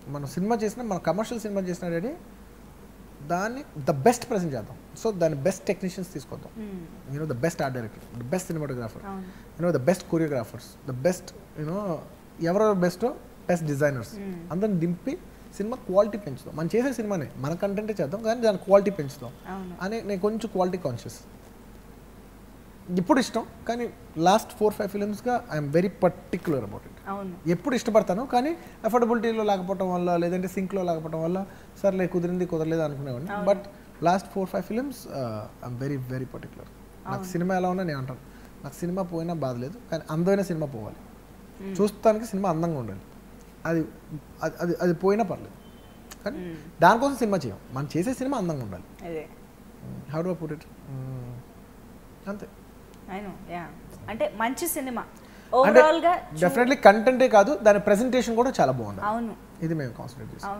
మనం సినిమా చేసినా మన కమర్షియల్ సినిమా చేసినా డాడీ దాన్ని ద బెస్ట్ ప్రజెంట్ చేద్దాం సో దాని బెస్ట్ టెక్నీషియన్స్ తీసుకొద్దాం you know the best art director the best cinematographer అవును you know the best choreographers the best you know ఎవరెవరు బెస్ట్ బెస్ట్ డిజైనర్స్ అందరిని దింపి సినిమా క్వాలిటీ పెంచుదాం మనం చేసే సినిమానే మన కంటెంటే చేద్దాం కానీ దాని క్వాలిటీ పెంచుదాం అవును అని నేను కొంచెం క్వాలిటీ కాన్షియస్ ఇప్పుడు ఇష్టం కానీ లాస్ట్ ఫోర్ ఫైవ్ ఫిలిమ్స్గా I'm very particular about it అవును ఎప్పుడు ఇష్టపడతాను కానీ అఫోర్డబిలిటీలో లేకపోవడం వల్ల లేదంటే సింక్లో లేకపోవడం వల్ల సర్లే కుదిరింది కుదరలేదు అనుకునేవాడిని but last four five films I'm very very particular నాకు సినిమా ఎలా ఉన్నా నేను అంటాను నాకు సినిమా పోయినా బాధ లేదు కానీ అందమైన సినిమా పోవాలి చూస్తానికి సినిమా అందంగా ఉండాలి అది అది- అది అది పోయినా పర్లేదు కానీ దానికోసం సినిమా చేయం మనం చేసే సినిమా అందంగా ఉండాలి అదే హౌ డు పుట్ ఇట్ అంతే అయిను యా అంటే మంచి సినిమా అంటే ఓవరాల్ గా డెఫినెట్లీ కంటెంటే కాదు దాని ప్రెజెంటేషన్ కూడా చాలా బాగుంది అవును ఇది మేము కాన్సన్ట్రేట్ చేస్తాం